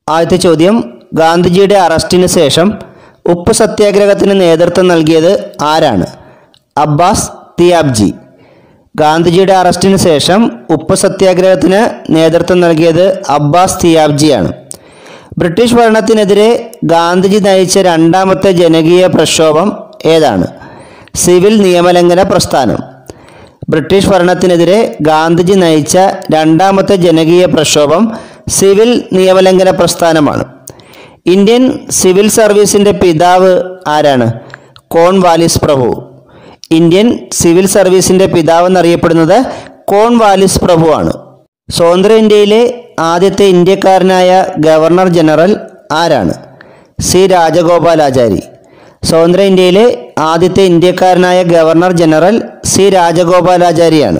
ആദ്യത്തെ ചോദ്യം ഗാന്ധിജിയുടെ അറസ്റ്റിന് ശേഷം ഉപ്പ് സത്യാഗ്രഹത്തിന് നേതൃത്വം നൽകിയത് ആരാണ് അബ്ബാസ് തിയാബ്ജി ഗാന്ധിജിയുടെ അറസ്റ്റിന് ശേഷം ഉപ്പ് സത്യാഗ്രഹത്തിന് നേതൃത്വം നൽകിയത് അബ്ബാസ് തിയാബ്ജിയാണ് ബ്രിട്ടീഷ് ഭരണത്തിനെതിരെ ഗാന്ധിജി നയിച്ച രണ്ടാമത്തെ ജനകീയ പ്രക്ഷോഭം ഏതാണ് സിവിൽ നിയമലംഘന പ്രസ്ഥാനം ബ്രിട്ടീഷ് ഭരണത്തിനെതിരെ ഗാന്ധിജി നയിച്ച രണ്ടാമത്തെ ജനകീയ പ്രക്ഷോഭം സിവിൽ നിയമലംഘന പ്രസ്ഥാനമാണ് ഇന്ത്യൻ സിവിൽ സർവീസിൻ്റെ പിതാവ് ആരാണ് കോൺവാലിസ് പ്രഭു ഇന്ത്യൻ സിവിൽ സർവീസിൻ്റെ പിതാവ് എന്നറിയപ്പെടുന്നത് കോൺവാലിസ് പ്രഭുവാണ് സ്വതന്ത്ര ഇന്ത്യയിലെ ആദ്യത്തെ ഇന്ത്യക്കാരനായ ഗവർണർ ജനറൽ ആരാണ് സി രാജഗോപാലാചാരി സ്വതന്ത്ര ഇന്ത്യയിലെ ആദ്യത്തെ ഇന്ത്യക്കാരനായ ഗവർണർ ജനറൽ സി രാജഗോപാലാചാരിയാണ്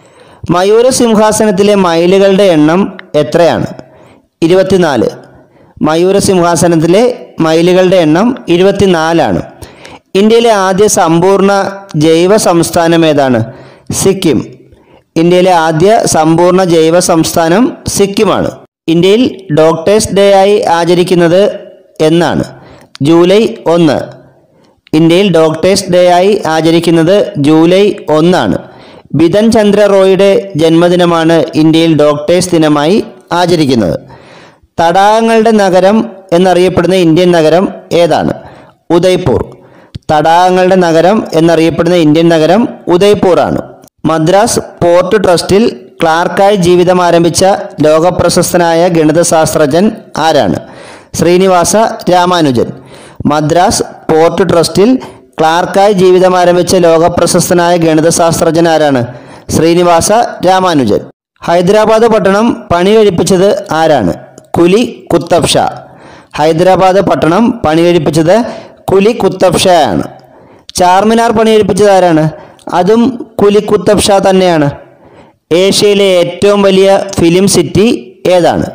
മയൂര സിംഹാസനത്തിലെ മൈലുകളുടെ എണ്ണം എത്രയാണ് ഇരുപത്തിനാല് മയൂര സിംഹാസനത്തിലെ മൈലുകളുടെ എണ്ണം ഇരുപത്തിനാലാണ് ഇന്ത്യയിലെ ആദ്യ സമ്പൂർണ്ണ ജൈവ സംസ്ഥാനം ഏതാണ് സിക്കിം ഇന്ത്യയിലെ ആദ്യ സമ്പൂർണ്ണ ജൈവ സംസ്ഥാനം സിക്കിമാണ് ഇന്ത്യയിൽ ഡോക്ടേഴ്സ് ഡേ ആയി ആചരിക്കുന്നത് എന്നാണ് ജൂലൈ ഒന്ന് ഇന്ത്യയിൽ ഡോക്ടേഴ്സ് ഡേ ആയി ആചരിക്കുന്നത് ജൂലൈ ഒന്നാണ് ബിധൻ ചന്ദ്ര റോയുടെ ജന്മദിനമാണ് ഇന്ത്യയിൽ ഡോക്ടേഴ്സ് ദിനമായി ആചരിക്കുന്നത് തടാകങ്ങളുടെ നഗരം എന്നറിയപ്പെടുന്ന ഇന്ത്യൻ നഗരം ഏതാണ് ഉദയ്പൂർ തടാകങ്ങളുടെ നഗരം എന്നറിയപ്പെടുന്ന ഇന്ത്യൻ നഗരം ഉദയ്പൂർ ആണ് മദ്രാസ് പോർട്ട് ട്രസ്റ്റിൽ ക്ലാർക്കായി ജീവിതം ആരംഭിച്ച ലോകപ്രശസ്തനായ ഗണിതശാസ്ത്രജ്ഞൻ ആരാണ് ശ്രീനിവാസ രാമാനുജൻ മദ്രാസ് പോർട്ട് ട്രസ്റ്റിൽ ക്ലാർക്കായി ജീവിതം ആരംഭിച്ച ലോകപ്രശസ്തനായ ഗണിതശാസ്ത്രജ്ഞൻ ആരാണ് ശ്രീനിവാസ രാമാനുജൻ ഹൈദരാബാദ് പട്ടണം പണി കഴിപ്പിച്ചത് ആരാണ് കുലി കുത്തബ് ഷാ ഹൈദരാബാദ് പട്ടണം പണി കഴിപ്പിച്ചത് കുലി കുത്തബ് ഷാ ആണ് ചാർമിനാർ പണി കഴിപ്പിച്ചത് ആരാണ് അതും കുലി കുത്തബ് ഷാ തന്നെയാണ് ഏഷ്യയിലെ ഏറ്റവും വലിയ ഫിലിം സിറ്റി ഏതാണ്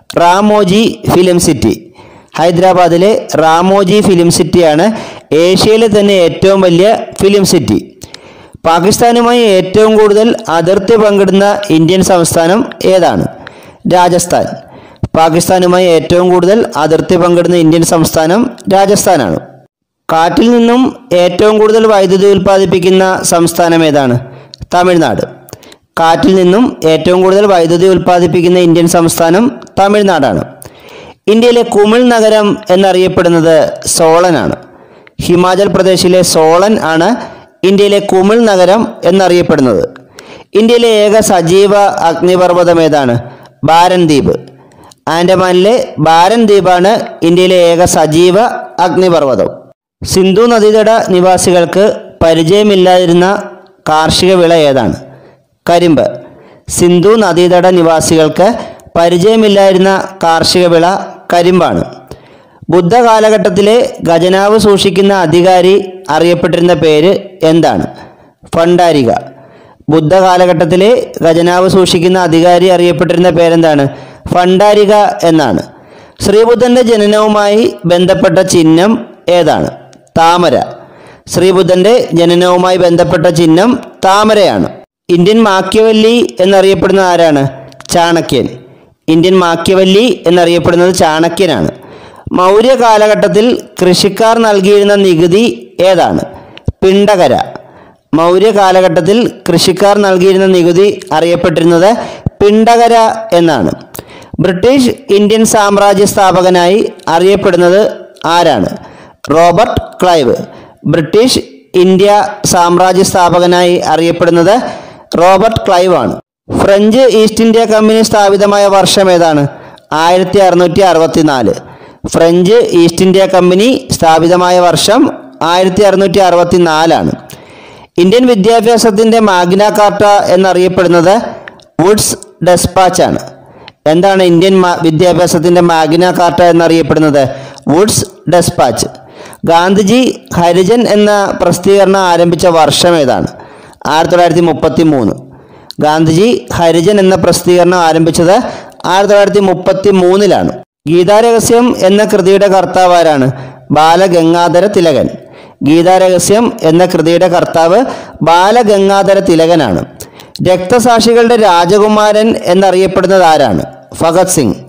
റാമോജി ഫിലിം സിറ്റി ഹൈദരാബാദിലെ റാമോജി ഫിലിം സിറ്റിയാണ് ഏഷ്യയിലെ തന്നെ ഏറ്റവും വലിയ ഫിലിം സിറ്റി പാകിസ്ഥാനുമായി ഏറ്റവും കൂടുതൽ അതിർത്തി പങ്കിടുന്ന ഇന്ത്യൻ സംസ്ഥാനം ഏതാണ് രാജസ്ഥാൻ പാകിസ്ഥാനുമായി ഏറ്റവും കൂടുതൽ അതിർത്തി പങ്കിടുന്ന ഇന്ത്യൻ സംസ്ഥാനം രാജസ്ഥാനാണ് കാറ്റിൽ നിന്നും ഏറ്റവും കൂടുതൽ വൈദ്യുതി ഉൽപ്പാദിപ്പിക്കുന്ന സംസ്ഥാനം ഏതാണ് തമിഴ്നാട് കാറ്റിൽ നിന്നും ഏറ്റവും കൂടുതൽ വൈദ്യുതി ഉൽപ്പാദിപ്പിക്കുന്ന ഇന്ത്യൻ സംസ്ഥാനം തമിഴ്നാടാണ് ഇന്ത്യയിലെ കുമിൾ നഗരം എന്നറിയപ്പെടുന്നത് സോളനാണ് ഹിമാചൽ പ്രദേശിലെ സോളൻ ആണ് ഇന്ത്യയിലെ കുമിൾ നഗരം എന്നറിയപ്പെടുന്നത് ഇന്ത്യയിലെ ഏക സജീവ അഗ്നിപർവ്വതം ഏതാണ് ബാരൻ ദ്വീപ് ആൻഡമാനിലെ ബാരൻ ദ്വീപാണ് ഇന്ത്യയിലെ ഏക സജീവ അഗ്നിപർവ്വതം സിന്ധു നദീതട നിവാസികൾക്ക് പരിചയമില്ലാതിരുന്ന കാർഷിക വിള ഏതാണ് കരിമ്പ് സിന്ധു നദീതട നിവാസികൾക്ക് പരിചയമില്ലായിരുന്ന കാർഷിക വിള കരിമ്പാണ് ബുദ്ധ കാലഘട്ടത്തിലെ ഖജനാവ് സൂക്ഷിക്കുന്ന അധികാരി അറിയപ്പെട്ടിരുന്ന പേര് എന്താണ് ഭണ്ഡാരിക ബുദ്ധ കാലഘട്ടത്തിലെ ഖജനാവ് സൂക്ഷിക്കുന്ന അധികാരി അറിയപ്പെട്ടിരുന്ന പേരെന്താണ് ഭണ്ഡാരിക എന്നാണ് ശ്രീബുദ്ധൻ്റെ ജനനവുമായി ബന്ധപ്പെട്ട ചിഹ്നം ഏതാണ് താമര ശ്രീബുദ്ധൻ്റെ ജനനവുമായി ബന്ധപ്പെട്ട ചിഹ്നം താമരയാണ് ഇന്ത്യൻ മാക്യവല്ലി എന്നറിയപ്പെടുന്ന ആരാണ് ചാണക്യൻ ഇന്ത്യൻ മാക്യവല്ലി എന്നറിയപ്പെടുന്നത് ചാണക്യനാണ് മൗര്യ കാലഘട്ടത്തിൽ കൃഷിക്കാർ നൽകിയിരുന്ന നികുതി ഏതാണ് പിണ്ടകര മൗര്യ കാലഘട്ടത്തിൽ കൃഷിക്കാർ നൽകിയിരുന്ന നികുതി അറിയപ്പെട്ടിരുന്നത് പിണ്ടകര എന്നാണ് ബ്രിട്ടീഷ് ഇന്ത്യൻ സാമ്രാജ്യ സ്ഥാപകനായി അറിയപ്പെടുന്നത് ആരാണ് റോബർട്ട് ക്ലൈവ് ബ്രിട്ടീഷ് ഇന്ത്യ സാമ്രാജ്യ സ്ഥാപകനായി അറിയപ്പെടുന്നത് റോബർട്ട് ക്ലൈവ് ആണ് ഫ്രഞ്ച് ഈസ്റ്റ് ഇന്ത്യ കമ്പനി സ്ഥാപിതമായ വർഷം ഏതാണ് ആയിരത്തി അറുന്നൂറ്റി അറുപത്തിനാല് ഫ്രഞ്ച് ഈസ്റ്റ് ഇന്ത്യ കമ്പനി സ്ഥാപിതമായ വർഷം ആയിരത്തി അറുന്നൂറ്റി അറുപത്തി നാലാണ് ഇന്ത്യൻ വിദ്യാഭ്യാസത്തിൻ്റെ മാഗ്ന കാർട്ട എന്നറിയപ്പെടുന്നത് വുഡ്സ് ഡെസ്പാച്ച് ആണ് എന്താണ് ഇന്ത്യൻ മാ- വിദ്യാഭ്യാസത്തിൻ്റെ മാഗ്ന കാർട്ട എന്നറിയപ്പെടുന്നത് വുഡ്സ് ഡെസ്പാച്ച് ഗാന്ധിജി ഹരിജൻ എന്ന പ്രസിദ്ധീകരണം ആരംഭിച്ച വർഷം ഏതാണ് ആയിരത്തി തൊള്ളായിരത്തി മുപ്പത്തി മൂന്ന് ഗാന്ധിജി ഹരിജൻ എന്ന പ്രസിദ്ധീകരണം ആരംഭിച്ചത് ആയിരത്തി തൊള്ളായിരത്തി മുപ്പത്തി മൂന്നിലാണ് ഗീതാരഹസ്യം എന്ന കൃതിയുടെ കർത്താവ് ആരാണ് ബാലഗംഗാധര തിലകൻ ഗീതാരഹസ്യം എന്ന കൃതിയുടെ കർത്താവ് ബാലഗംഗാധര തിലകനാണ് രക്തസാക്ഷികളുടെ രാജകുമാരൻ എന്നറിയപ്പെടുന്നത് ആരാണ് ഭഗത് സിംഗ്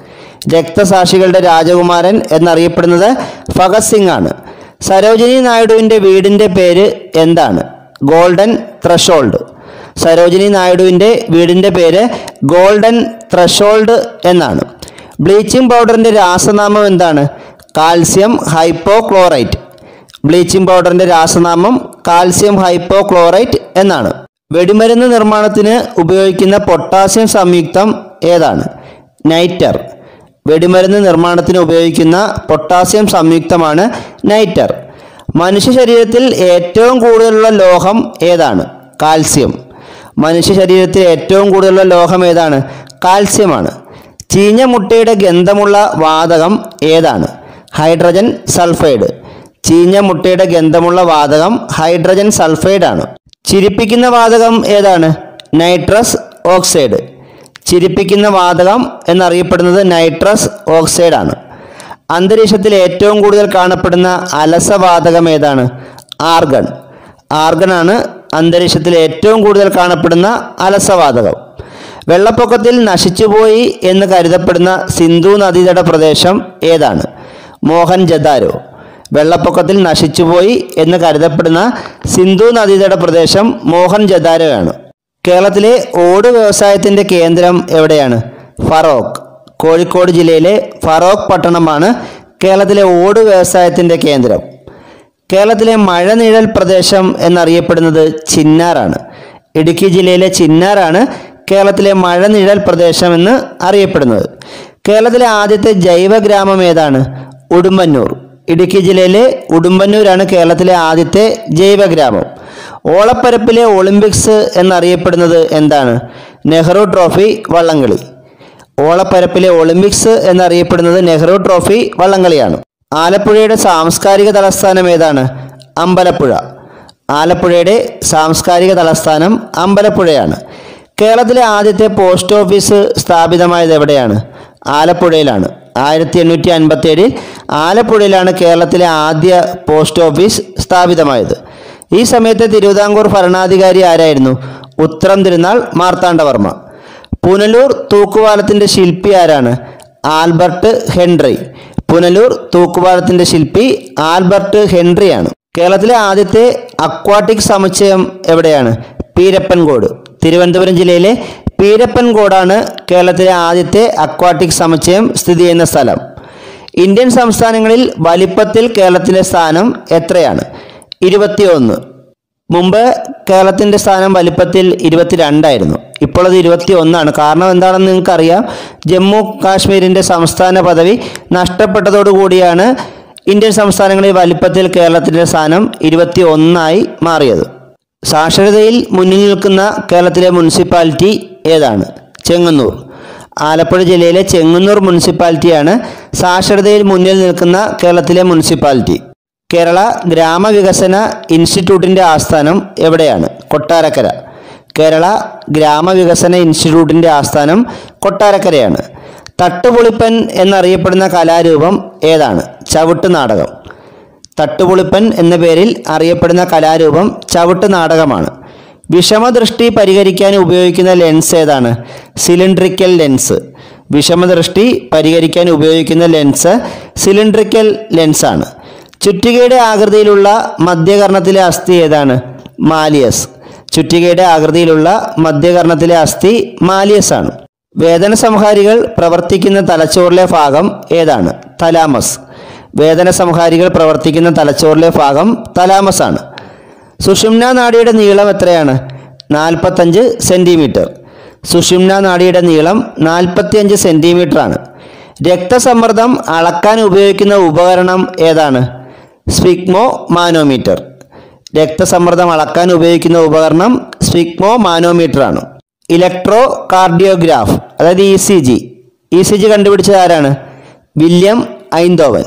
രക്തസാക്ഷികളുടെ രാജകുമാരൻ എന്നറിയപ്പെടുന്നത് ഭഗത് സിംഗ് ആണ് സരോജിനി നായിഡുവിൻ്റെ വീടിൻ്റെ പേര് എന്താണ് ഗോൾഡൻ ത്രഷോൾഡ് സരോജിനി നായിഡുവിൻ്റെ വീടിൻ്റെ പേര് ഗോൾഡൻ ത്രഷോൾഡ് എന്നാണ് ബ്ലീച്ചിങ് പൗഡറിൻ്റെ രാസനാമം എന്താണ് കാൽസ്യം ഹൈപ്പോക്ലോറൈറ്റ് ബ്ലീച്ചിങ് പൗഡറിൻ്റെ രാസനാമം കാൽസ്യം ഹൈപ്പോക്ലോറൈറ്റ് എന്നാണ് വെടിമരുന്ന് നിർമ്മാണത്തിന് ഉപയോഗിക്കുന്ന പൊട്ടാസ്യം സംയുക്തം ഏതാണ് നൈറ്റർ വെടിമരുന്ന് നിർമ്മാണത്തിന് ഉപയോഗിക്കുന്ന പൊട്ടാസ്യം സംയുക്തമാണ് നൈറ്റർ മനുഷ്യ ശരീരത്തിൽ ഏറ്റവും കൂടുതലുള്ള ലോഹം ഏതാണ് കാൽസ്യം മനുഷ്യ ശരീരത്തിൽ ഏറ്റവും കൂടുതലുള്ള ലോഹം ഏതാണ് കാൽസ്യമാണ് ചീഞ്ഞ മുട്ടയുടെ ഗന്ധമുള്ള വാതകം ഏതാണ് ഹൈഡ്രജൻ സൾഫൈഡ് ചീഞ്ഞ മുട്ടയുടെ ഗന്ധമുള്ള വാതകം ഹൈഡ്രജൻ സൾഫൈഡ് ആണ് ചിരിപ്പിക്കുന്ന വാതകം ഏതാണ് നൈട്രസ് ഓക്സൈഡ് ചിരിപ്പിക്കുന്ന വാതകം എന്നറിയപ്പെടുന്നത് നൈട്രസ് ഓക്സൈഡ് ആണ് അന്തരീക്ഷത്തിൽ ഏറ്റവും കൂടുതൽ കാണപ്പെടുന്ന അലസവാതകം ഏതാണ് ആർഗൺ ആർഗണാണ് അന്തരീക്ഷത്തിൽ ഏറ്റവും കൂടുതൽ കാണപ്പെടുന്ന അലസവാതകം വെള്ളപ്പൊക്കത്തിൽ നശിച്ചുപോയി എന്ന് കരുതപ്പെടുന്ന സിന്ധു നദീതട പ്രദേശം ഏതാണ് മോഹൻ ജദാരോ വെള്ളപ്പൊക്കത്തിൽ നശിച്ചുപോയി എന്ന് കരുതപ്പെടുന്ന സിന്ധു നദീതട പ്രദേശം മോഹൻ ജദാരോയാണ് കേരളത്തിലെ ഓട് വ്യവസായത്തിൻ്റെ കേന്ദ്രം എവിടെയാണ് ഫറോക്ക് കോഴിക്കോട് ജില്ലയിലെ ഫറോക്ക് പട്ടണമാണ് കേരളത്തിലെ ഓട് വ്യവസായത്തിൻ്റെ കേന്ദ്രം കേരളത്തിലെ മഴനിഴൽ പ്രദേശം എന്നറിയപ്പെടുന്നത് ചിന്നാറാണ് ഇടുക്കി ജില്ലയിലെ ചിന്നാറാണ് കേരളത്തിലെ മഴനിഴൽ പ്രദേശം എന്ന് അറിയപ്പെടുന്നത് കേരളത്തിലെ ആദ്യത്തെ ജൈവ ഗ്രാമം ഏതാണ് ഉടുമ്പന്നൂർ ഇടുക്കി ജില്ലയിലെ ഉടുമ്പന്നൂരാണ് കേരളത്തിലെ ആദ്യത്തെ ജൈവ ഗ്രാമം ഓളപ്പരപ്പിലെ ഒളിമ്പിക്സ് എന്നറിയപ്പെടുന്നത് എന്താണ് നെഹ്റു ട്രോഫി വള്ളംകളി ഓളപ്പരപ്പിലെ ഒളിമ്പിക്സ് എന്നറിയപ്പെടുന്നത് നെഹ്റു ട്രോഫി വള്ളംകളിയാണ് ആലപ്പുഴയുടെ സാംസ്കാരിക തലസ്ഥാനം ഏതാണ് അമ്പലപ്പുഴ ആലപ്പുഴയുടെ സാംസ്കാരിക തലസ്ഥാനം അമ്പലപ്പുഴയാണ് കേരളത്തിലെ ആദ്യത്തെ പോസ്റ്റ് ഓഫീസ് സ്ഥാപിതമായത് എവിടെയാണ് ആലപ്പുഴയിലാണ് ആയിരത്തി എണ്ണൂറ്റി അൻപത്തി ഏഴിൽ ആലപ്പുഴയിലാണ് കേരളത്തിലെ ആദ്യ പോസ്റ്റ് ഓഫീസ് സ്ഥാപിതമായത് ഈ സമയത്തെ തിരുവിതാംകൂർ ഭരണാധികാരി ആരായിരുന്നു ഉത്രം തിരുനാൾ മാർത്താണ്ഡവർമ്മ പുനലൂർ തൂക്കുപാലത്തിൻ്റെ ശില്പി ആരാണ് ആൽബർട്ട് ഹെൻറി പുനലൂർ തൂക്കുപാലത്തിൻ്റെ ശില്പി ആൽബർട്ട് ഹെൻറിയാണ് കേരളത്തിലെ ആദ്യത്തെ അക്വാട്ടിക് സമുച്ചയം എവിടെയാണ് പീരപ്പൻകോട് തിരുവനന്തപുരം ജില്ലയിലെ പീരപ്പൻകോടാണ് കേരളത്തിലെ ആദ്യത്തെ അക്വാട്ടിക് സമുച്ചയം സ്ഥിതി ചെയ്യുന്ന സ്ഥലം ഇന്ത്യൻ സംസ്ഥാനങ്ങളിൽ വലിപ്പത്തിൽ കേരളത്തിൻ്റെ സ്ഥാനം എത്രയാണ് ഇരുപത്തിയൊന്ന് മുമ്പ് കേരളത്തിൻ്റെ സ്ഥാനം വലിപ്പത്തിൽ ഇരുപത്തിരണ്ടായിരുന്നു ഇപ്പോൾ അത് ഇരുപത്തി ഒന്നാണ് കാരണം എന്താണെന്ന് നിങ്ങൾക്കറിയാം ജമ്മു കാശ്മീരിൻ്റെ സംസ്ഥാന പദവി നഷ്ടപ്പെട്ടതോടുകൂടിയാണ് ഇന്ത്യൻ സംസ്ഥാനങ്ങളിൽ വലിപ്പത്തിൽ കേരളത്തിൻ്റെ സ്ഥാനം ഇരുപത്തി ഒന്നായി മാറിയത് സാക്ഷരതയിൽ മുന്നിൽ നിൽക്കുന്ന കേരളത്തിലെ മുനിസിപ്പാലിറ്റി ഏതാണ് ചെങ്ങന്നൂർ ആലപ്പുഴ ജില്ലയിലെ ചെങ്ങന്നൂർ മുനിസിപ്പാലിറ്റിയാണ് സാക്ഷരതയിൽ മുന്നിൽ നിൽക്കുന്ന കേരളത്തിലെ മുനിസിപ്പാലിറ്റി കേരള ഗ്രാമവികസന ഇൻസ്റ്റിറ്റ്യൂട്ടിൻ്റെ ആസ്ഥാനം എവിടെയാണ് കൊട്ടാരക്കര കേരള ഗ്രാമവികസന ഇൻസ്റ്റിറ്റ്യൂട്ടിൻ്റെ ആസ്ഥാനം കൊട്ടാരക്കരയാണ് തട്ടുപൊളിപ്പൻ എന്നറിയപ്പെടുന്ന കലാരൂപം ഏതാണ് ചവിട്ട് നാടകം തട്ടുപൊളിപ്പൻ എന്ന പേരിൽ അറിയപ്പെടുന്ന കലാരൂപം ചവിട്ട് നാടകമാണ് വിഷമദൃഷ്ടി പരിഹരിക്കാൻ ഉപയോഗിക്കുന്ന ലെൻസ് ഏതാണ് സിലിണ്ട്രിക്കൽ ലെൻസ് വിഷമദൃഷ്ടി പരിഹരിക്കാൻ ഉപയോഗിക്കുന്ന ലെൻസ് സിലിണ്ട്രിക്കൽ ലെൻസാണ് ചുറ്റികയുടെ ആകൃതിയിലുള്ള മധ്യകർണത്തിലെ അസ്ഥി ഏതാണ് മാലിയസ് ചുറ്റികയുടെ ആകൃതിയിലുള്ള മധ്യകർണത്തിലെ അസ്ഥി മാലിയസ് ആണ് വേദന സംഹാരികൾ പ്രവർത്തിക്കുന്ന തലച്ചോറിലെ ഭാഗം ഏതാണ് തലാമസ് വേദന സംഹാരികൾ പ്രവർത്തിക്കുന്ന തലച്ചോറിലെ ഭാഗം തലാമസ് ആണ് സുഷുമ്ന നാഡിയുടെ നീളം എത്രയാണ് നാൽപ്പത്തഞ്ച് സെൻറ്റിമീറ്റർ സുഷുമ്ന നാഡിയുടെ നീളം നാൽപ്പത്തിയഞ്ച് സെൻറ്റിമീറ്റർ ആണ് രക്തസമ്മർദ്ദം അളക്കാൻ ഉപയോഗിക്കുന്ന ഉപകരണം ഏതാണ് സ്പിഗ്മോ മാനോമീറ്റർ രക്തസമ്മർദ്ദം അളക്കാൻ ഉപയോഗിക്കുന്ന ഉപകരണം സ്പിഗ്മോ മാനോമീറ്റർ ആണ് ഇലക്ട്രോ കാർഡിയോഗ്രാഫ് അതായത് E C G E C G കണ്ടുപിടിച്ചത് ആരാണ് William Einthoven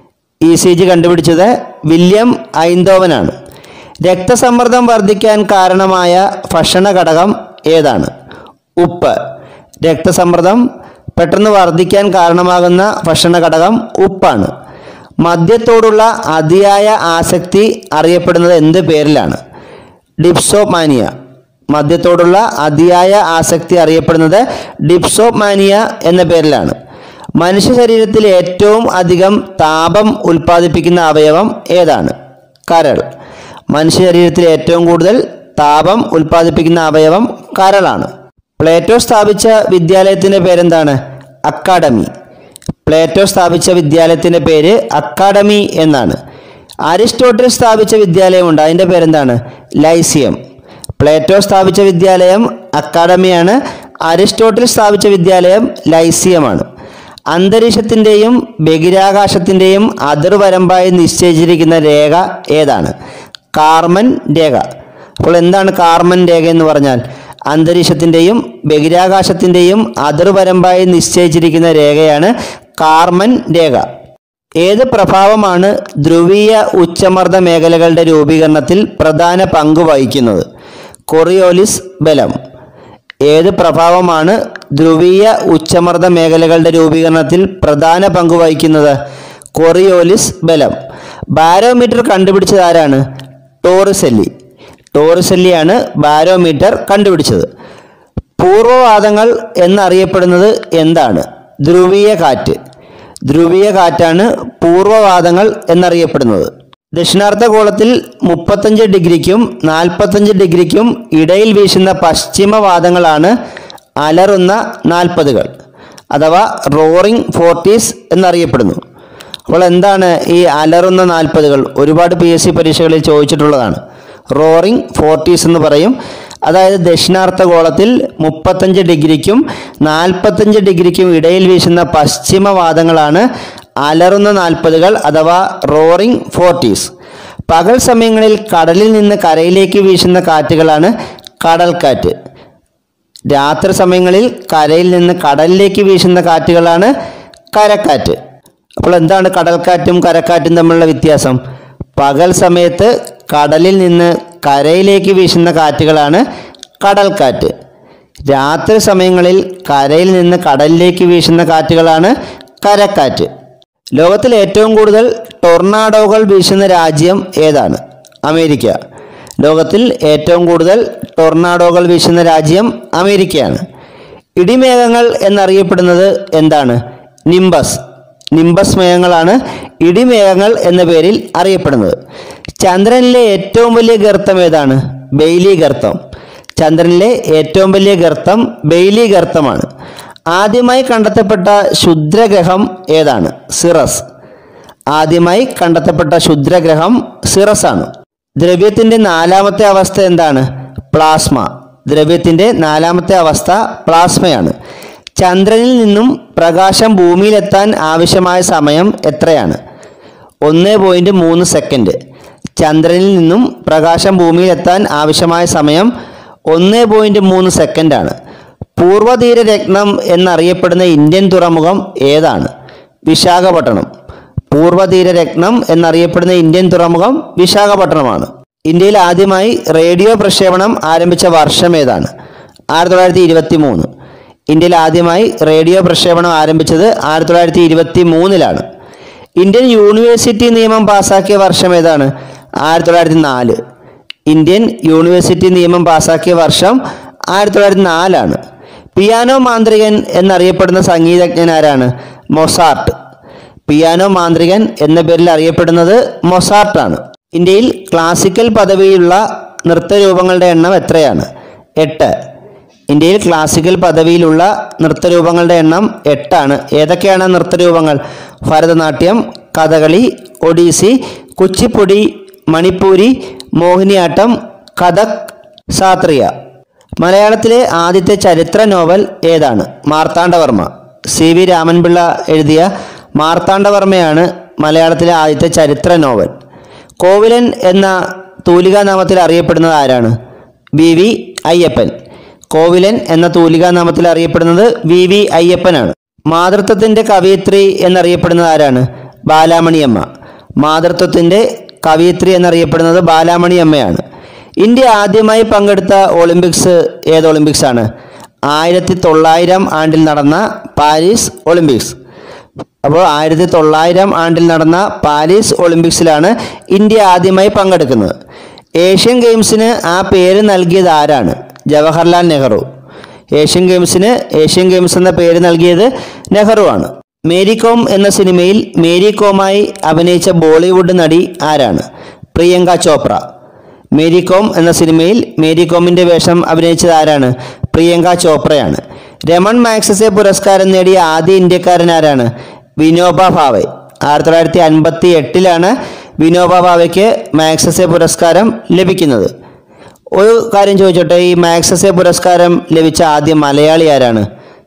E C G കണ്ടുപിടിച്ചത് വില്യം ഐന്തോവനാണ് രക്തസമ്മർദ്ദം വർദ്ധിക്കാൻ കാരണമായ ഭക്ഷണ ഘടകം ഏതാണ് ഉപ്പ് രക്തസമ്മർദ്ദം പെട്ടെന്ന് വർദ്ധിക്കാൻ കാരണമാകുന്ന ഭക്ഷണ ഘടകം ഉപ്പാണ് മദ്യത്തോടുള്ള അതിയായ ആസക്തി അറിയപ്പെടുന്നത് എന്ത് പേരിലാണ് ഡിപ്സോമാനിയ മദ്യത്തോടുള്ള അതിയായ ആസക്തി അറിയപ്പെടുന്നത് ഡിപ്സോമാനിയ എന്ന പേരിലാണ് മനുഷ്യ ശരീരത്തിൽ ഏറ്റവും അധികം താപം ഉൽപ്പാദിപ്പിക്കുന്ന അവയവം ഏതാണ് കരൾ മനുഷ്യ ശരീരത്തിൽ ഏറ്റവും കൂടുതൽ താപം ഉൽപ്പാദിപ്പിക്കുന്ന അവയവം കരളാണ് പ്ലേറ്റോ സ്ഥാപിച്ച വിദ്യാലയത്തിൻ്റെ പേരെന്താണ് അക്കാഡമി പ്ലേറ്റോ സ്ഥാപിച്ച വിദ്യാലയത്തിൻ്റെ പേര് അക്കാഡമി എന്നാണ് അരിസ്റ്റോട്ടിൽ സ്ഥാപിച്ച വിദ്യാലയമുണ്ട് അതിൻ്റെ പേരെന്താണ് ലൈസിയം പ്ലേറ്റോ സ്ഥാപിച്ച വിദ്യാലയം അക്കാഡമിയാണ് അരിസ്റ്റോട്ടിൽ സ്ഥാപിച്ച വിദ്യാലയം ലൈസിയമാണ് അന്തരീക്ഷത്തിൻ്റെയും ബഹിരാകാശത്തിൻ്റെയും അതിർവരമ്പായി നിശ്ചയിച്ചിരിക്കുന്ന രേഖ ഏതാണ് കാർമൻ രേഖ അപ്പോൾ എന്താണ് കാർമൻ രേഖ എന്ന് പറഞ്ഞാൽ അന്തരീക്ഷത്തിൻ്റെയും ബഹിരാകാശത്തിൻ്റെയും അതിർവരമ്പായി നിശ്ചയിച്ചിരിക്കുന്ന രേഖയാണ് കാർമൻ രേഖ ഏത് പ്രഭാവമാണ് ധ്രുവീയ ഉച്ചമർദ്ദ മേഖലകളുടെ രൂപീകരണത്തിൽ പ്രധാന പങ്ക് വഹിക്കുന്നത് കൊറിയോലിസ് ബലം ഏത് പ്രഭാവമാണ് ധ്രുവീയ ഉച്ചമർദ്ദ മേഖലകളുടെ രൂപീകരണത്തിൽ പ്രധാന പങ്ക് വഹിക്കുന്നത് കൊറിയോലിസ് ബലം ബാരോമീറ്റർ കണ്ടുപിടിച്ചത് ആരാണ് ടോറിസെല്ലി ടോറിസെല്ലിയാണ് ബാരോമീറ്റർ കണ്ടുപിടിച്ചത് പൂർവ്വവാദങ്ങൾ എന്നറിയപ്പെടുന്നത് എന്താണ് ധ്രുവീയ കാറ്റ് ധ്രുവീയ കാറ്റാണ് പൂർവ്വവാദങ്ങൾ എന്നറിയപ്പെടുന്നത് ദക്ഷിണാർദ്ധഗോളത്തിൽ മുപ്പത്തഞ്ച് ഡിഗ്രിക്കും നാൽപ്പത്തഞ്ച് ഡിഗ്രിക്കും ഇടയിൽ വീശുന്ന പശ്ചിമവാദങ്ങളാണ് അലറുന്ന നാൽപ്പതുകൾ അഥവാ റോറിംഗ് ഫോർട്ടീസ് എന്നറിയപ്പെടുന്നു അപ്പോൾ എന്താണ് ഈ അലറുന്ന നാൽപ്പതുകൾ ഒരുപാട് പി എസ് സി പരീക്ഷകളിൽ ചോദിച്ചിട്ടുള്ളതാണ് റോറിംഗ് ഫോർട്ടീസ് എന്ന് പറയും അതായത് ദക്ഷിണാർദ്ധഗോളത്തിൽ മുപ്പത്തഞ്ച് ഡിഗ്രിക്കും നാൽപ്പത്തഞ്ച് ഡിഗ്രിക്കും ഇടയിൽ വീശുന്ന പശ്ചിമവാദങ്ങളാണ് അലറുന്ന നാൽപ്പതുകൾ അഥവാ റോറിംഗ് ഫോർട്ടീസ് പകൽ സമയങ്ങളിൽ കടലിൽ നിന്ന് കരയിലേക്ക് വീശുന്ന കാറ്റുകളാണ് കടൽക്കാറ്റ് രാത്രി സമയങ്ങളിൽ കരയിൽ നിന്ന് കടലിലേക്ക് വീശുന്ന കാറ്റുകളാണ് കരക്കാറ്റ് അപ്പോൾ എന്താണ് കടൽക്കാറ്റും കരക്കാറ്റും തമ്മിലുള്ള വ്യത്യാസം പകൽ സമയത്ത് കടലിൽ നിന്ന് കരയിലേക്ക് വീശുന്ന കാറ്റുകളാണ് കടൽക്കാറ്റ് രാത്രി സമയങ്ങളിൽ കരയിൽ നിന്ന് കടലിലേക്ക് വീശുന്ന കാറ്റുകളാണ് കരക്കാറ്റ് ലോകത്തിൽ ഏറ്റവും കൂടുതൽ ടൊർണാഡോകൾ വീശുന്ന രാജ്യം ഏതാണ് അമേരിക്ക ലോകത്തിൽ ഏറ്റവും കൂടുതൽ ടൊർണാഡോകൾ വീശുന്ന രാജ്യം അമേരിക്കയാണ് ഇടിമേഘങ്ങൾ എന്നറിയപ്പെടുന്നത് എന്താണ് നിംബസ് നിംബസ് മേഘങ്ങളാണ് ഇടിമേഘങ്ങൾ എന്ന പേരിൽ അറിയപ്പെടുന്നത് ചന്ദ്രനിലെ ഏറ്റവും വലിയ ഗർത്തം ഏതാണ് ബെയ്ലി ഗർത്തം ചന്ദ്രനിലെ ഏറ്റവും വലിയ ഗർത്തം ബെയ്ലി ഗർത്തമാണ് ആദ്യമായി കണ്ടെത്തപ്പെട്ട ക്ഷുദ്രഗ്രഹം ഏതാണ് സിറസ് ആദ്യമായി കണ്ടെത്തപ്പെട്ട ക്ഷുദ്രഗ്രഹം സിറസ് ആണ് ദ്രവ്യത്തിൻ്റെ നാലാമത്തെ അവസ്ഥ എന്താണ് പ്ലാസ്മ ദ്രവ്യത്തിൻ്റെ നാലാമത്തെ അവസ്ഥ പ്ലാസ്മയാണ് ചന്ദ്രനിൽ നിന്നും പ്രകാശം ഭൂമിയിലെത്താൻ ആവശ്യമായ സമയം എത്രയാണ് ഒന്ന് പോയിൻറ്റ് മൂന്ന് സെക്കൻഡ് ചന്ദ്രനിൽ നിന്നും പ്രകാശം ഭൂമിയിലെത്താൻ ആവശ്യമായ സമയം ഒന്ന് പോയിൻറ്റ് മൂന്ന് സെക്കൻഡാണ് പൂർവ്വതീര രത്നം എന്നറിയപ്പെടുന്ന ഇന്ത്യൻ തുറമുഖം ഏതാണ് വിശാഖപട്ടണം പൂർവ്വതീര രത്നം എന്നറിയപ്പെടുന്ന ഇന്ത്യൻ തുറമുഖം വിശാഖപട്ടണമാണ് ഇന്ത്യയിൽ ആദ്യമായി റേഡിയോ പ്രക്ഷേപണം ആരംഭിച്ച വർഷം ഏതാണ് ആയിരത്തി തൊള്ളായിരത്തി ഇരുപത്തി മൂന്ന് ഇന്ത്യയിൽ ആദ്യമായി റേഡിയോ പ്രക്ഷേപണം ആരംഭിച്ചത് ആയിരത്തി തൊള്ളായിരത്തി ഇരുപത്തി മൂന്നിലാണ് ഇന്ത്യൻ യൂണിവേഴ്സിറ്റി നിയമം പാസാക്കിയ വർഷം ഏതാണ് ആയിരത്തി തൊള്ളായിരത്തി നാല് ഇന്ത്യൻ യൂണിവേഴ്സിറ്റി നിയമം പാസാക്കിയ വർഷം ആയിരത്തി തൊള്ളായിരത്തി നാലാണ് പിയാനോ മാന്ത്രികൻ എന്നറിയപ്പെടുന്ന സംഗീതജ്ഞൻ ആരാണ് മൊസാർട്ട് പിയാനോ മാന്ത്രികൻ എന്ന പേരിൽ അറിയപ്പെടുന്നത് മൊസാർട്ടാണ് ഇന്ത്യയിൽ ക്ലാസിക്കൽ പദവിയുള്ള നൃത്തരൂപങ്ങളുടെ എണ്ണം എത്രയാണ് എട്ട് ഇന്ത്യയിൽ ക്ലാസിക്കൽ പദവിയിലുള്ള നൃത്തരൂപങ്ങളുടെ എണ്ണം എട്ടാണ് ഏതൊക്കെയാണ് നൃത്തരൂപങ്ങൾ ഭരതനാട്യം കഥകളി ഒഡീസി കുച്ചിപ്പുടി മണിപ്പൂരി മോഹിനിയാട്ടം കഥക് സാത്രിയ മലയാളത്തിലെ ആദ്യത്തെ ചരിത്ര നോവൽ ഏതാണ് മാർത്താണ്ഡവർമ്മ സി വി രാമൻപിള്ള എഴുതിയ മാർത്താണ്ഡവർമ്മയാണ് മലയാളത്തിലെ ആദ്യത്തെ ചരിത്ര നോവൽ കോവിലൻ എന്ന തൂലികാനാമത്തിൽ അറിയപ്പെടുന്നത് ആരാണ് വി വി അയ്യപ്പൻ കോവിലൻ എന്ന തൂലികാനാമത്തിൽ അറിയപ്പെടുന്നത് വി വി അയ്യപ്പനാണ് മാതൃത്വത്തിൻ്റെ കവയിത്രി എന്നറിയപ്പെടുന്നത് ആരാണ് ബാലാമണിയമ്മ മാതൃത്വത്തിൻ്റെ കവയിത്രി എന്നറിയപ്പെടുന്നത് ബാലാമണിയമ്മയാണ് ഇന്ത്യ ആദ്യമായി പങ്കെടുത്ത ഒളിമ്പിക്സ് ഏത് ഒളിമ്പിക്സ് ആണ് ആയിരത്തി തൊള്ളായിരം ആണ്ടിൽ നടന്ന പാരീസ് ഒളിമ്പിക്സ് അപ്പോൾ ആയിരത്തി തൊള്ളായിരം ആണ്ടിൽ നടന്ന പാരീസ് ഒളിമ്പിക്സിലാണ് ഇന്ത്യ ആദ്യമായി പങ്കെടുക്കുന്നത് ഏഷ്യൻ ഗെയിംസിന് ആ പേര് നൽകിയത് ആരാണ് ജവഹർലാൽ നെഹ്റു ഏഷ്യൻ ഗെയിംസിന് ഏഷ്യൻ ഗെയിംസ് എന്ന പേര് നൽകിയത് നെഹ്റു ആണ് മേരി കോം എന്ന സിനിമയിൽ മേരി കോമായി അഭിനയിച്ച ബോളിവുഡ് നടി ആരാണ് പ്രിയങ്ക ചോപ്ര മേരി കോം എന്ന സിനിമയിൽ മേരി കോമിൻ്റെ വേഷം അഭിനയിച്ചത് ആരാണ് പ്രിയങ്ക ചോപ്രയാണ് രമൺ മാക്സസെ പുരസ്കാരം നേടിയ ആദ്യ ഇന്ത്യക്കാരൻ ആരാണ് വിനോബ ഭാവെ ആയിരത്തി തൊള്ളായിരത്തി അൻപത്തി എട്ടിലാണ് വിനോബ ഭാവയ്ക്ക് മാക്സസെ പുരസ്കാരം ലഭിക്കുന്നത് ഒരു കാര്യം ചോദിച്ചോട്ടെ ഈ മാക്സസെ പുരസ്കാരം ലഭിച്ച ആദ്യ മലയാളി ആരാണ്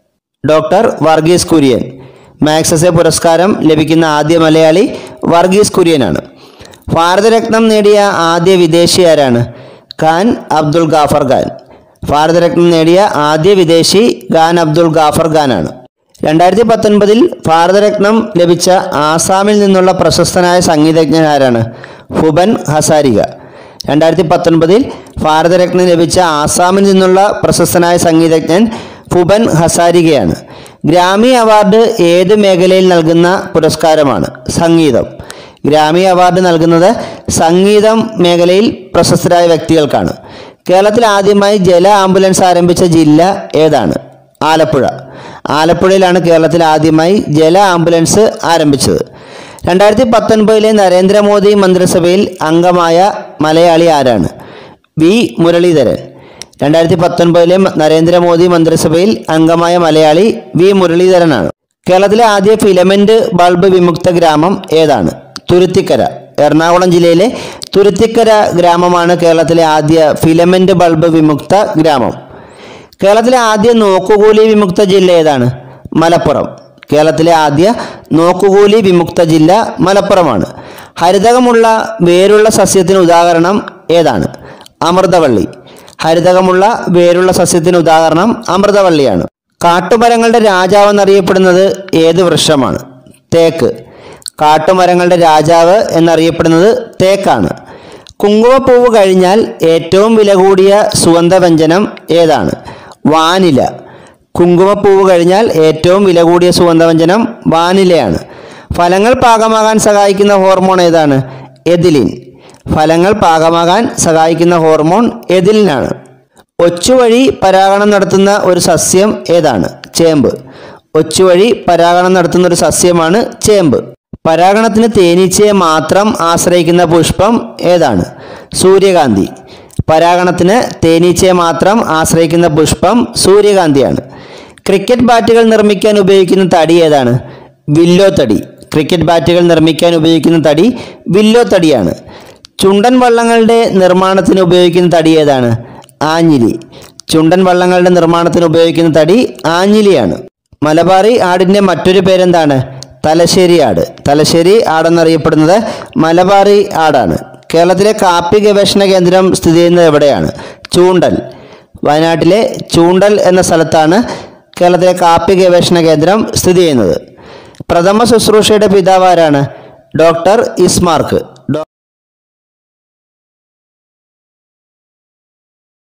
ഡോക്ടർ വർഗീസ് കുര്യൻ മാക്സസെ പുരസ്കാരം ലഭിക്കുന്ന ആദ്യ മലയാളി വർഗീസ് കുര്യനാണ് ഭാരതരത്നം നേടിയ ആദ്യ വിദേശി ആരാണ് ഖാൻ അബ്ദുൾ ഗാഫർ ഖാൻ ഭാരതരത്നം നേടിയ ആദ്യ വിദേശി ഖാൻ അബ്ദുൾ ഗാഫർ ഖാനാണ് രണ്ടായിരത്തി പത്തൊൻപതിൽ ഭാരതരത്നം ലഭിച്ച ആസാമിൽ നിന്നുള്ള പ്രശസ്തനായ സംഗീതജ്ഞൻ ആരാണ് ഹുബൻ ഹസാരിക രണ്ടായിരത്തി പത്തൊൻപതിൽ ഭാരതരത്നം ലഭിച്ച ആസാമിൽ നിന്നുള്ള പ്രശസ്തനായ സംഗീതജ്ഞൻ ഫുബൻ ഹസാരികയാണ് ഗ്രാമി അവാർഡ് ഏത് മേഖലയിൽ നൽകുന്ന പുരസ്കാരമാണ് സംഗീതം ഗ്രാമി അവാർഡ് നൽകുന്നത് സംഗീതം മേഖലയിൽ പ്രശസ്തരായ വ്യക്തികൾക്കാണ് കേരളത്തിൽ ആദ്യമായി ജല ആംബുലൻസ് ആരംഭിച്ച ജില്ല ഏതാണ് ആലപ്പുഴ ആലപ്പുഴയിലാണ് കേരളത്തിൽ ആദ്യമായി ജല ആംബുലൻസ് ആരംഭിച്ചത് രണ്ടായിരത്തി പത്തൊൻപതിലെ നരേന്ദ്രമോദി മന്ത്രിസഭയിൽ അംഗമായ മലയാളി ആരാണ് വി മുരളീധരൻ രണ്ടായിരത്തി പത്തൊൻപതിലെ നരേന്ദ്രമോദി മന്ത്രിസഭയിൽ അംഗമായ മലയാളി വി മുരളീധരനാണ് കേരളത്തിലെ ആദ്യ ഫിലമെന്റ് ബൾബ് വിമുക്ത ഗ്രാമം ഏതാണ് തുരുത്തിക്കര എറണാകുളം ജില്ലയിലെ തുരുത്തിക്കര ഗ്രാമമാണ് കേരളത്തിലെ ആദ്യ ഫിലമെന്റ് ബൾബ് വിമുക്ത ഗ്രാമം കേരളത്തിലെ ആദ്യ നോക്കുകൂലി വിമുക്ത ജില്ല ഏതാണ് മലപ്പുറം കേരളത്തിലെ ആദ്യ നോക്കുകൂലി വിമുക്ത ജില്ല മലപ്പുറമാണ് ഹരിതകമുള്ള വേരുള്ള സസ്യത്തിന് ഉദാഹരണം ഏതാണ് അമൃതവള്ളി ഹരിതകമുള്ള വേരുള്ള സസ്യത്തിന് ഉദാഹരണം അമൃതവള്ളിയാണ് കാട്ടുമരങ്ങളുടെ രാജാവ് എന്നറിയപ്പെടുന്നത് ഏത് വൃക്ഷമാണ് തേക്ക് കാട്ടുമരങ്ങളുടെ രാജാവ് എന്നറിയപ്പെടുന്നത് തേക്കാണ് കുങ്കുമപ്പൂവ് കഴിഞ്ഞാൽ ഏറ്റവും വില കൂടിയ സുഗന്ധവ്യഞ്ജനം ഏതാണ് വാനില കുങ്കുമപ്പൂവ് കഴിഞ്ഞാൽ ഏറ്റവും വില കൂടിയ സുഗന്ധവ്യഞ്ജനം വാനിലയാണ് ഫലങ്ങൾ പാകമാകാൻ സഹായിക്കുന്ന ഹോർമോൺ ഏതാണ് എതിലിൻ ഫലങ്ങൾ പാകമാകാൻ സഹായിക്കുന്ന ഹോർമോൺ എതിലിനാണ് ഒച്ചുവഴി പരാഗണം നടത്തുന്ന ഒരു സസ്യം ഏതാണ് ചേമ്പ് ഒച്ചുവഴി പരാഗണം നടത്തുന്ന ഒരു സസ്യമാണ് ചേമ്പ് പരാഗണത്തിന് തേനീച്ചയെ മാത്രം ആശ്രയിക്കുന്ന പുഷ്പം ഏതാണ് സൂര്യകാന്തി പരാഗണത്തിന് തേനീച്ചയെ മാത്രം ആശ്രയിക്കുന്ന പുഷ്പം സൂര്യകാന്തിയാണ് ക്രിക്കറ്റ് ബാറ്റുകൾ നിർമ്മിക്കാൻ ഉപയോഗിക്കുന്ന തടി ഏതാണ് വില്ലോ തടി ക്രിക്കറ്റ് ബാറ്റുകൾ നിർമ്മിക്കാൻ ഉപയോഗിക്കുന്ന തടി വില്ലോ തടിയാണ് ചുണ്ടൻ വള്ളങ്ങളുടെ നിർമ്മാണത്തിന് ഉപയോഗിക്കുന്ന തടി ഏതാണ് ആഞ്ഞിലി ചുണ്ടൻ വള്ളങ്ങളുടെ നിർമ്മാണത്തിന് ഉപയോഗിക്കുന്ന തടി ആഞ്ഞിലിയാണ് മലബാറി ആടിൻ്റെ മറ്റൊരു പേരെന്താണ് തലശ്ശേരി ആട് തലശ്ശേരി ആടെന്നറിയപ്പെടുന്നത് മലബാറി ആടാണ് കേരളത്തിലെ കാപ്പി ഗവേഷണ കേന്ദ്രം സ്ഥിതി ചെയ്യുന്നത് എവിടെയാണ് ചൂണ്ടൽ വയനാട്ടിലെ ചൂണ്ടൽ എന്ന സ്ഥലത്താണ് കേരളത്തിലെ കാപ്പി ഗവേഷണ കേന്ദ്രം സ്ഥിതി ചെയ്യുന്നത് പ്രഥമ ശുശ്രൂഷയുടെ പിതാവ് ആരാണ് ഡോക്ടർ ഇസ്മാർക്ക്